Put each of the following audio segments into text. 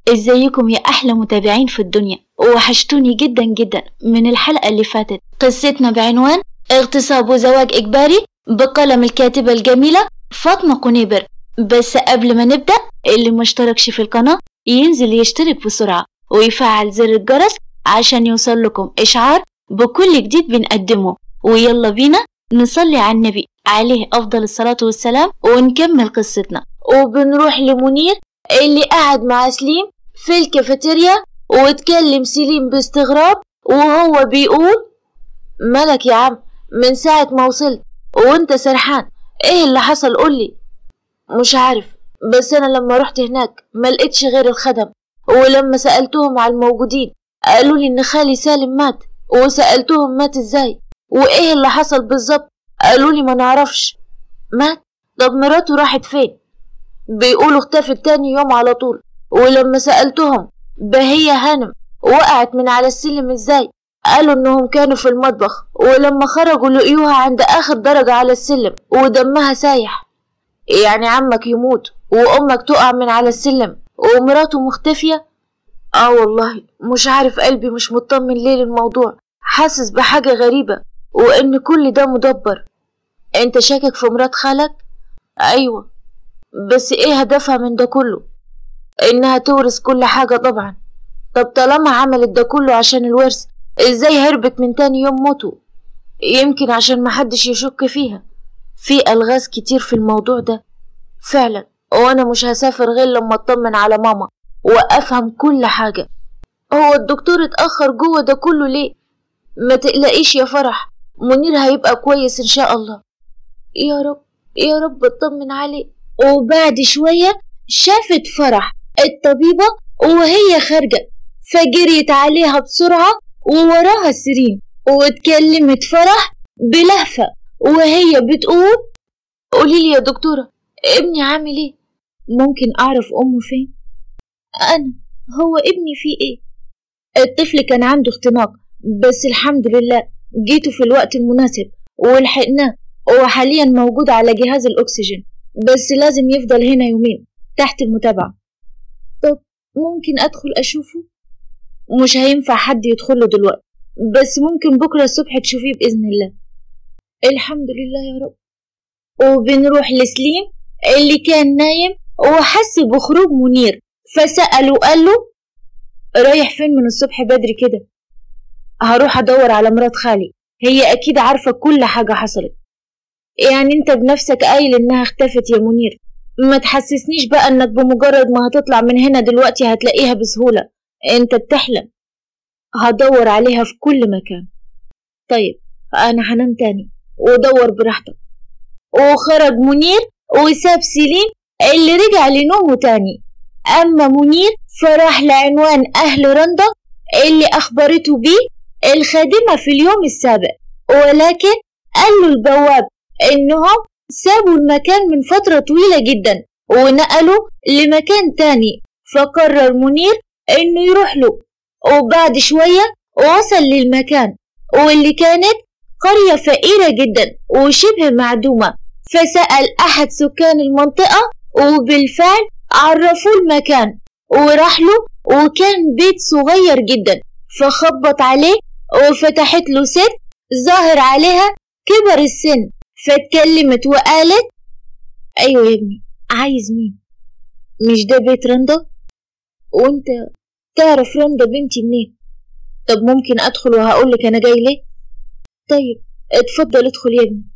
ازيكم يا احلى متابعين في الدنيا وحشتوني جدا جدا من الحلقة اللي فاتت قصتنا بعنوان اغتصاب وزواج اجباري بقلم الكاتبة الجميلة فاطمة قنيبر بس قبل ما نبدأ اللي مشتركش في القناة ينزل يشترك بسرعة ويفعل زر الجرس عشان يوصل لكم اشعار بكل جديد بنقدمه ويلا بينا نصلي على النبي عليه افضل الصلاة والسلام ونكمل قصتنا وبنروح لمنير اللي قعد مع سليم في الكافيتيريا واتكلم سليم باستغراب وهو بيقول مالك يا عم من ساعة ما وصلت وانت سرحان ايه اللي حصل قولي مش عارف بس انا لما رحت هناك ما لقيتش غير الخدم ولما سألتهم على الموجودين قالوا لي ان خالي سالم مات وسألتهم مات ازاي وايه اللي حصل بالظبط قالوا لي ما نعرفش مات طب مراته راحت فين بيقولوا اختفت تاني يوم على طول ولما سألتهم بهية هانم وقعت من على السلم ازاي قالوا انهم كانوا في المطبخ ولما خرجوا لقيوها عند اخر درجة على السلم ودمها سايح يعني عمك يموت وامك تقع من على السلم ومراته مختفية اه والله مش عارف قلبي مش مطمن ليه للموضوع حاسس بحاجة غريبة وان كل ده مدبر انت شاكك في مرات خالك ايوه بس ايه هدفها من ده كله انها تورث كل حاجة طبعا طب طالما عملت ده كله عشان الورث ازاي هربت من تاني يوم موته يمكن عشان محدش يشك فيها في الغاز كتير في الموضوع ده فعلا وانا مش هسافر غير لما اطمن على ماما وافهم كل حاجة هو الدكتور اتأخر جوه ده كله ليه ما تقلقيش يا فرح منير هيبقى كويس ان شاء الله يا رب يا رب اطمن عليه وبعد شوية شافت فرح الطبيبة وهي خارجة فجريت عليها بسرعة ووراها سيرين واتكلمت فرح بلهفة وهي بتقول قوليلي يا دكتورة ابني عامل ايه ممكن اعرف امه فين انا هو ابني فيه ايه الطفل كان عنده اختناق بس الحمد لله جيته في الوقت المناسب ولحقناه هو حاليا موجود على جهاز الاكسجين بس لازم يفضل هنا يومين تحت المتابعة طب ممكن أدخل أشوفه؟ مش هينفع حد يدخله دلوقتي بس ممكن بكرة الصبح تشوفيه بإذن الله الحمد لله يا رب وبنروح لسليم اللي كان نايم وحس بخروج منير فسأله وقال له رايح فين من الصبح بدري كده هروح أدور على مرات خالي هي أكيد عارفة كل حاجة حصلت يعني انت بنفسك قايل انها اختفت يا منير ما تحسسنيش بقى انك بمجرد ما هتطلع من هنا دلوقتي هتلاقيها بسهولة انت بتحلم هدور عليها في كل مكان طيب انا هنام تاني ودور براحتك وخرج منير وساب سيلين اللي رجع لنومه تاني اما منير فراح لعنوان اهل رندا اللي اخبرته بيه الخادمة في اليوم السابق ولكن قال له البواب إنهم سابوا المكان من فترة طويلة جدا ونقلوا لمكان تاني فقرر منير إنه يروح له وبعد شوية وصل للمكان واللي كانت قرية فقيرة جدا وشبه معدومة فسأل أحد سكان المنطقة وبالفعل عرفوه المكان وراح له وكان بيت صغير جدا فخبط عليه وفتحت له ست ظاهر عليها كبر السن فاتكلمت وقالت أيوة يا ابني عايز مين مش ده بيت رندا وانت تعرف رندا بنتي منين طب ممكن أدخل وهقولك أنا جاي ليه طيب اتفضل ادخل يا ابني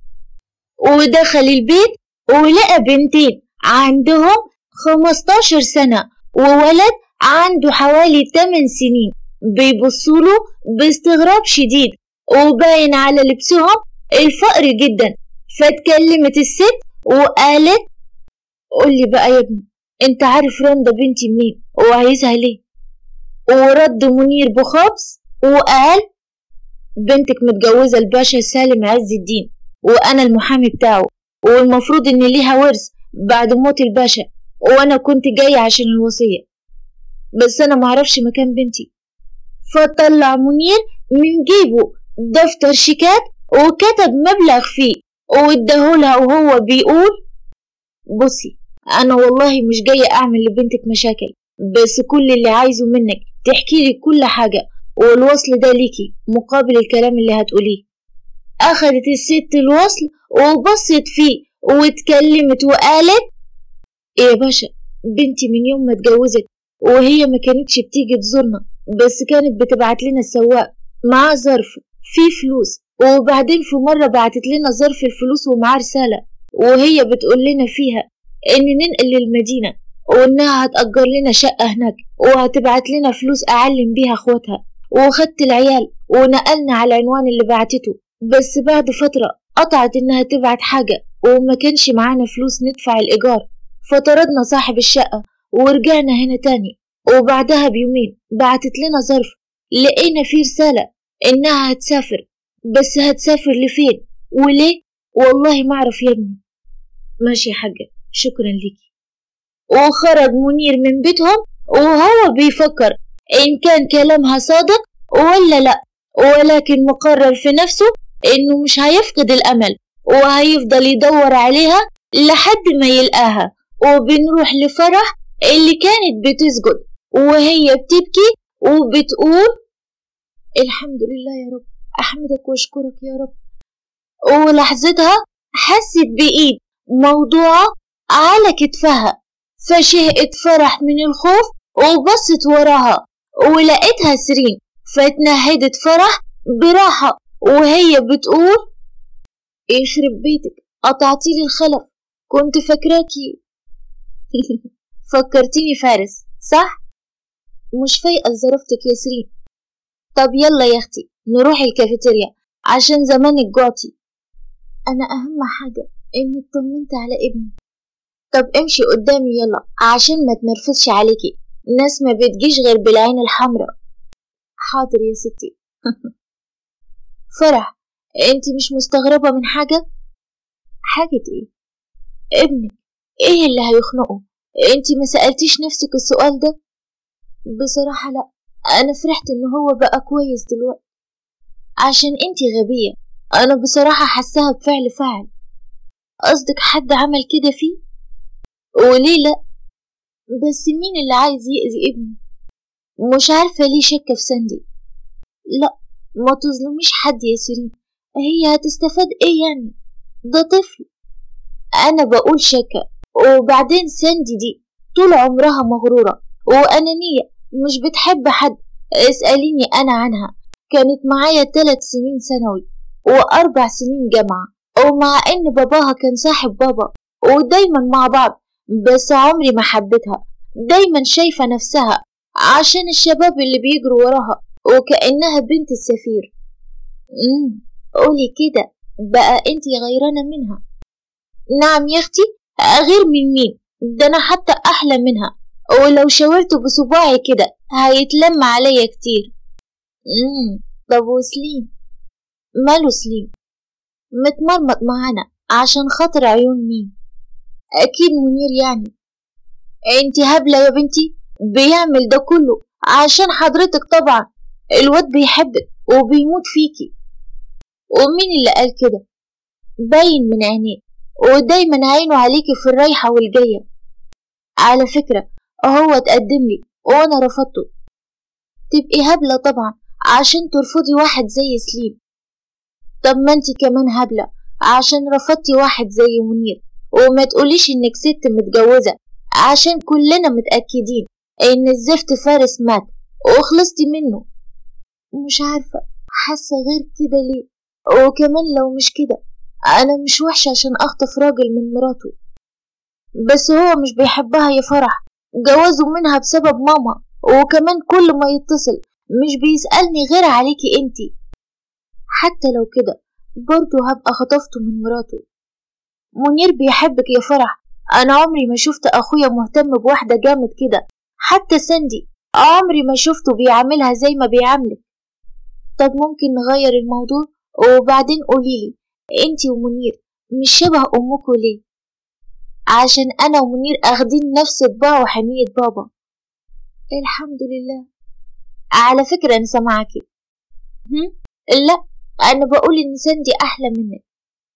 ودخل البيت ولقى بنتين عندهم خمستاشر سنة وولد عنده حوالي تمن سنين بيبصوله باستغراب شديد وباين على لبسهم الفقر جدا فاتكلمت الست وقالت قولي بقى يا ابني انت عارف رندا بنتي منين وعايزها ليه ورد منير بخبز وقال بنتك متجوزة الباشا سالم عز الدين وأنا المحامي بتاعه والمفروض إن ليها ورث بعد موت الباشا وأنا كنت جاية عشان الوصية بس أنا معرفش مكان بنتي فطلع منير من جيبه دفتر شيكات وكتب مبلغ فيه واداهولها وهو بيقول بصي أنا والله مش جاية أعمل لبنتك مشاكل بس كل اللي عايزه منك تحكي لي كل حاجة والوصل ده ليكي مقابل الكلام اللي هتقوليه أخدت الست الوصل وبصت فيه واتكلمت وقالت إيه يا باشا بنتي من يوم ما اتجوزت وهي ما كانتش بتيجي تزورنا بس كانت بتبعت لنا السواق معاه ظرف فيه فلوس وبعدين في مرة بعتت لنا ظرف الفلوس ومعاه رسالة وهي بتقول لنا فيها إن ننقل للمدينة وإنها هتأجر لنا شقة هناك وهتبعت لنا فلوس أعلم بيها أخواتها وخدت العيال ونقلنا على العنوان اللي بعتته بس بعد فترة قطعت إنها تبعت حاجة وما كانش معانا فلوس ندفع الإيجار فطردنا صاحب الشقة ورجعنا هنا تاني وبعدها بيومين بعتت لنا ظرف لقينا فيه رسالة إنها هتسافر بس هتسافر لفين وليه والله ما أعرف يا ابني ماشي يا حاجة شكرا ليكي وخرج منير من بيتهم وهو بيفكر إن كان كلامها صادق ولا لأ ولكن مقرر في نفسه إنه مش هيفقد الأمل وهيفضل يدور عليها لحد ما يلقاها وبنروح لفرح اللي كانت بتسجد وهي بتبكي وبتقول الحمد لله يا رب أحمدك وأشكرك يا رب ولحظتها حست بإيد موضوعة على كتفها فشهقت فرح من الخوف وبصت وراها ولقيتها سرين فاتنهدت فرح براحة وهي بتقول يخرب بيتك قطعتيلي الخلف كنت فاكراكي فكرتيني فارس صح؟ مش فايقة لظروفتك يا سرين طب يلا يا اختي نروح الكافيتيريا عشان زمانك جوعتي انا اهم حاجة اني اطمنت على ابني طب امشي قدامي يلا عشان ما تنرفزش عليكي الناس ما بتجيش غير بالعين الحمراء حاضر يا ستي فرح انت مش مستغربة من حاجة حاجة ايه ابنك ايه اللي هيخنقه انت ما سألتيش نفسك السؤال ده بصراحة لا انا فرحت ان هو بقى كويس دلوقتي عشان انت غبية انا بصراحة حسها بفعل فعل قصدك حد عمل كده فيه وليه لا بس مين اللي عايز يأذي ابني مش عارفة ليه شاكة في ساندي لا ما تظلميش حد يا سيرين هي هتستفاد ايه يعني ده طفل انا بقول شاكة وبعدين ساندي دي طول عمرها مغرورة وأنانية مش بتحب حد اسأليني أنا عنها كانت معايا ثلاث سنين ثانوي وأربع سنين جامعة ومع إن باباها كان صاحب بابا ودايما مع بعض بس عمري ما حبيتها دايما شايفة نفسها عشان الشباب اللي بيجروا وراها وكأنها بنت السفير امم قولي كده بقى انتي غيرانة منها نعم يا اختي غير من مين ده انا حتى احلى منها ولو شاورته بصباعي كده هيتلم عليا كتير امم طب وسليم ماله سليم متمرمط معانا عشان خاطر عيون مين اكيد منير يعني انتي هبلة يا بنتي بيعمل ده كله عشان حضرتك طبعا الواد بيحبك وبيموت فيكي ومين اللي قال كده باين من عينيه ودايما عينه عليكي في الرايحة والجاية على فكرة هو اتقدم لي وانا رفضته تبقي هبلة طبعا عشان ترفضي واحد زي سليم طب ما انتي كمان هبلة عشان رفضتي واحد زي منير وما تقوليش انك ست متجوزة عشان كلنا متأكدين ان الزفت فارس مات وخلصتي منه مش عارفة حاسة غير كده ليه وكمان لو مش كده انا مش وحشة عشان اخطف راجل من مراته بس هو مش بيحبها يا فرح جوازه منها بسبب ماما وكمان كل ما يتصل مش بيسألني غير عليكي انتي حتى لو كده برضه هبقى خطفته من مراته منير بيحبك يا فرح انا عمري ما شفت اخويا مهتم بواحدة جامد كده حتى سندي عمري ما شفته بيعاملها زي ما بيعاملك طب ممكن نغير الموضوع وبعدين قوليلي انتي ومنير مش شبه امكوا ليه عشان انا ومنير اخدين نفس طباع وحنية بابا الحمد لله على فكرة انا سامعاكي هم؟ لا انا بقول ان سندي احلى منك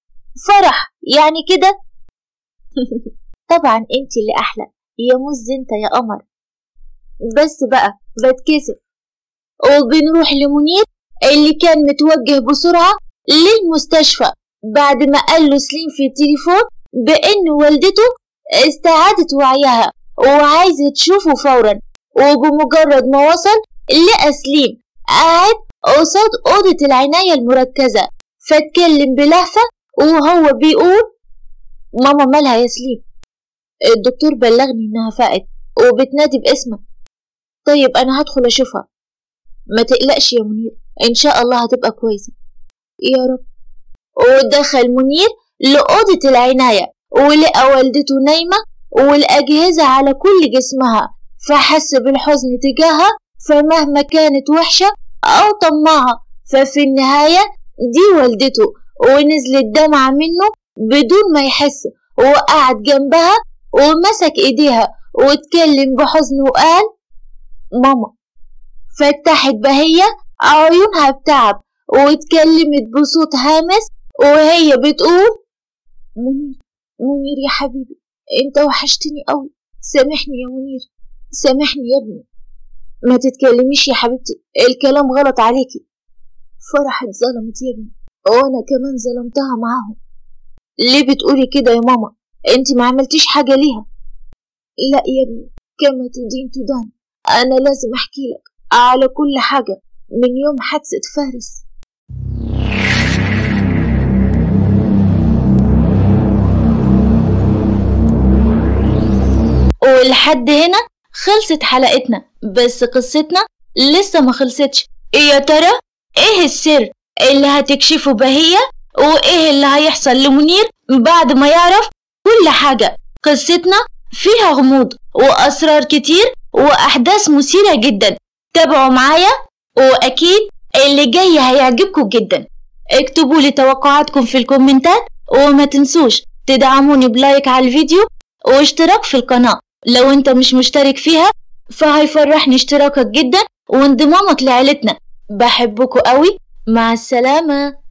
فرح يعني كده طبعا انت اللي احلى يا مز انت يا قمر بس بقى بتكسف وبنروح لمنير اللي كان متوجه بسرعة للمستشفى بعد ما قال له سليم في التليفون بأن والدته استعادت وعيها وعايزة تشوفه فورا وبمجرد ما وصل لقى سليم قاعد قصاد أوضة العناية المركزة فاتكلم بلهفة وهو بيقول ماما مالها يا سليم الدكتور بلغني إنها فاقت وبتنادي باسمك طيب أنا هدخل أشوفها ما تقلقش يا منير إن شاء الله هتبقى كويسة يا رب ودخل منير لأوضة العناية ولقى والدته نايمة والأجهزة على كل جسمها فحس بالحزن تجاهها فمهما كانت وحشة أو طماعة ففي النهاية دي والدته ونزلت دمعة منه بدون ما يحس وقعد جنبها ومسك ايديها واتكلم بحزن وقال ماما فتحت بهية عيونها بتعب واتكلمت بصوت هامس وهي بتقول منير منير يا حبيبي انت وحشتني قوي سامحني يا منير سامحني يا ابني ما تتكلميش يا حبيبتي الكلام غلط عليكي فرح اتظلمت يا ابني وانا كمان ظلمتها معاهم ليه بتقولي كده يا ماما انت ما عملتيش حاجة ليها لا يا ابني كما تدين تدان انا لازم احكي لك على كل حاجة من يوم حادثة فارس ولحد هنا خلصت حلقتنا بس قصتنا لسه ما خلصتش يا ترى ايه السر اللي هتكشفه بهية وايه اللي هيحصل لمنير بعد ما يعرف كل حاجة قصتنا فيها غموض وأسرار كتير وأحداث مثيرة جدا تابعوا معايا وأكيد اللي جاي هيعجبكم جدا اكتبوا لي توقعاتكم في الكومنتات وما تنسوش تدعموني بلايك على الفيديو واشتراك في القناة لو انت مش مشترك فيها فهيفرحني اشتراكك جدا وانضمامك لعيلتنا بحبكوا قوي مع السلامة